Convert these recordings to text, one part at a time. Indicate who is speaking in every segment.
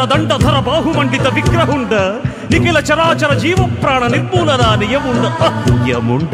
Speaker 1: దండధర బాహుమండిత విగ్రహుండ నిఖిల చరాచర జీవ ప్రాణ నిర్మూలన నియముండ యముండ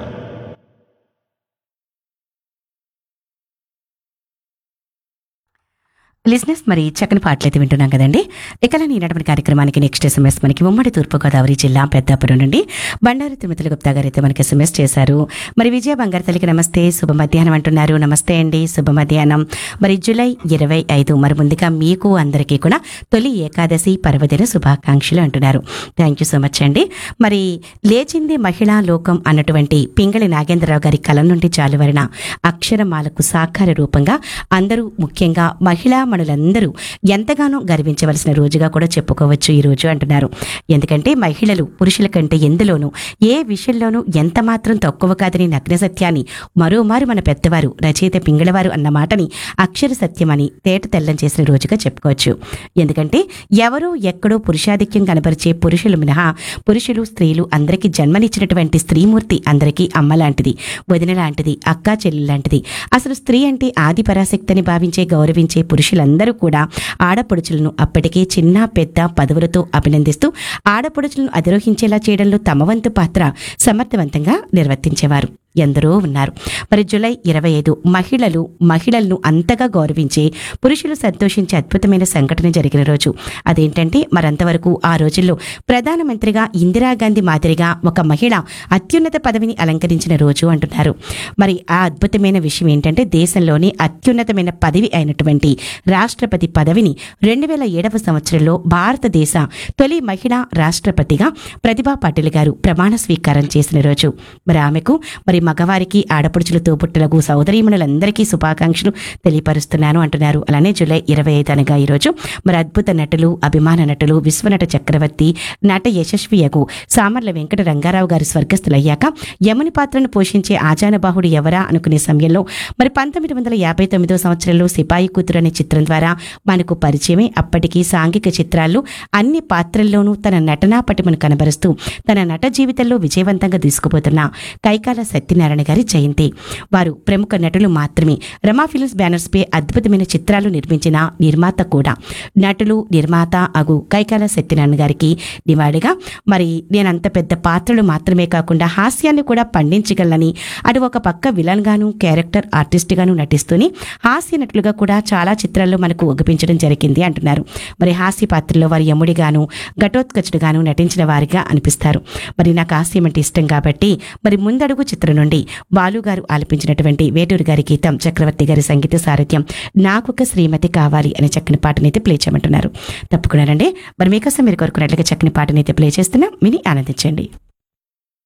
Speaker 2: లిజినెస్ మరి చక్కని పాటలు అయితే వింటున్నాం కదండి ఇక ఈనాటి కార్యక్రమానికి నెక్స్ట్ ఎస్ఎంఎస్ మనకి ఉమ్మడి తూర్పుగోదావరి జిల్లా పెద్దాపురం నుండి బండారు తిరుమతుల గుప్తా గారు అయితే మనకి ఎస్ఎంఎస్ చేశారు మరి విజయ బంగారు తల్లికి నమస్తే శుభ మధ్యాహ్నం అంటున్నారు నమస్తే అండి శుభ మధ్యాహ్నం మరి జూలై ఇరవై ఐదు మరి ముందుగా మీకు అందరికీ కూడా తొలి ఏకాదశి పర్వదిన శుభాకాంక్షలు అంటున్నారు థ్యాంక్ యూ సో మచ్ అండి మరి లేచింది మహిళా లోకం అన్నటువంటి పింగళి నాగేంద్రరావు గారి కలం నుండి జాలువరిన అక్షరమాలకు సాకార రూపంగా అందరూ ముఖ్యంగా మహిళా మనులందరూ ఎంతగానో గర్వించవలసిన రోజుగా కూడా చెప్పుకోవచ్చు ఈ రోజు అంటున్నారు ఎందుకంటే మహిళలు పురుషుల కంటే ఎందులోనూ ఏ విషయంలోనూ ఎంత మాత్రం తక్కువ కాదని నగ్న సత్యాన్ని మరోమారు మన పెద్దవారు రచయిత పింగళవారు అన్న మాటని అక్షర సత్యమని తేట తెల్లం చేసిన రోజుగా చెప్పుకోవచ్చు ఎందుకంటే ఎవరో ఎక్కడో పురుషాధిక్యం కనబరిచే పురుషులు మినహా పురుషులు స్త్రీలు అందరికీ జన్మనిచ్చినటువంటి స్త్రీమూర్తి అందరికీ అమ్మ లాంటిది వదిన లాంటిది అక్కా చెల్లి లాంటిది అసలు స్త్రీ అంటే ఆది పరాశక్తిని భావించే గౌరవించే పురుషులందరూ కూడా ఆడపడుచులను అప్పటికే చిన్న పెద్ద పదవులతో అభినందిస్తూ ఆడపడుచులను అధిరోహించేలా చేయడంలో తమ వంతు పాత్ర సమర్థవంతంగా నిర్వర్తించేవారు ఎందరో ఉన్నారు మరి జూలై ఇరవై ఐదు మహిళలు మహిళలను అంతగా గౌరవించే పురుషులు సంతోషించే అద్భుతమైన సంఘటన జరిగిన రోజు అదేంటంటే మరంతవరకు ఆ రోజుల్లో ప్రధానమంత్రిగా ఇందిరాగాంధీ మాదిరిగా ఒక మహిళ అత్యున్నత పదవిని అలంకరించిన రోజు అంటున్నారు మరి ఆ అద్భుతమైన విషయం ఏంటంటే దేశంలోని అత్యున్నతమైన పదవి అయినటువంటి రాష్ట్రపతి పదవిని రెండు వేల ఏడవ సంవత్సరంలో భారతదేశ తొలి మహిళా రాష్ట్రపతిగా ప్రతిభా పాటిల్ గారు ప్రమాణ స్వీకారం చేసిన రోజు మరి ఆమెకు మరి మగవారికి ఆడపడుచులు తోబుట్టులకు సోదరీమణులందరికీ శుభాకాంక్షలు తెలియపరుస్తున్నాను అంటున్నారు అలానే జూలై ఇరవై ఐదు అనగా ఈరోజు మరి అద్భుత నటులు అభిమాన నటులు విశ్వనట చక్రవర్తి నట యశస్వియకు సామర్ల వెంకట రంగారావు గారు స్వర్గస్థులయ్యాక యముని పాత్రను పోషించే ఆజానబాహుడు ఎవరా అనుకునే సమయంలో మరి పంతొమ్మిది వందల యాభై తొమ్మిదో సంవత్సరంలో సిపాయి కూతురు అనే చిత్రం ద్వారా మనకు పరిచయమే అప్పటికి సాంఘిక చిత్రాల్లో అన్ని పాత్రల్లోనూ తన నటనా పటిమను కనబరుస్తూ తన నట జీవితంలో విజయవంతంగా దూసుకుపోతున్న కైకాల సత్యనారాయణ గారి జయంతి వారు ప్రముఖ నటులు మాత్రమే రమా ఫిల్మ్స్ బ్యానర్స్ పై అద్భుతమైన చిత్రాలు నిర్మించిన నిర్మాత కూడా నటులు నిర్మాత అగు కైకాల సత్యనారాయణ గారికి నివాళిగా మరి నేను అంత పెద్ద పాత్రలు మాత్రమే కాకుండా హాస్యాన్ని కూడా పండించగలనని అటు ఒక పక్క విలన్ గాను క్యారెక్టర్ ఆర్టిస్ట్ గాను నటిస్తూనే హాస్య నటులుగా కూడా చాలా చిత్రాల్లో మనకు ఒగిపించడం జరిగింది అంటున్నారు మరి హాస్య పాత్రలో వారు యముడిగాను ఘటోత్కచుడుగాను నటించిన వారిగా అనిపిస్తారు మరి నాకు హాస్యం అంటే ఇష్టం కాబట్టి మరి ముందడుగు చిత్రం నుండి బాలు గారు ఆలపించినటువంటి వేటూరు గారి గీతం చక్రవర్తి గారి సంగీత సారథ్యం నాకొక శ్రీమతి కావాలి అనే చక్కని పాటనైతే ప్లే చేయమంటున్నారు తప్పకుండా రండి మరి మీకోసం మీరు కోరుకున్నట్లుగా చక్కని పాటనైతే ప్లే చేస్తున్నాం విని ఆనందించండి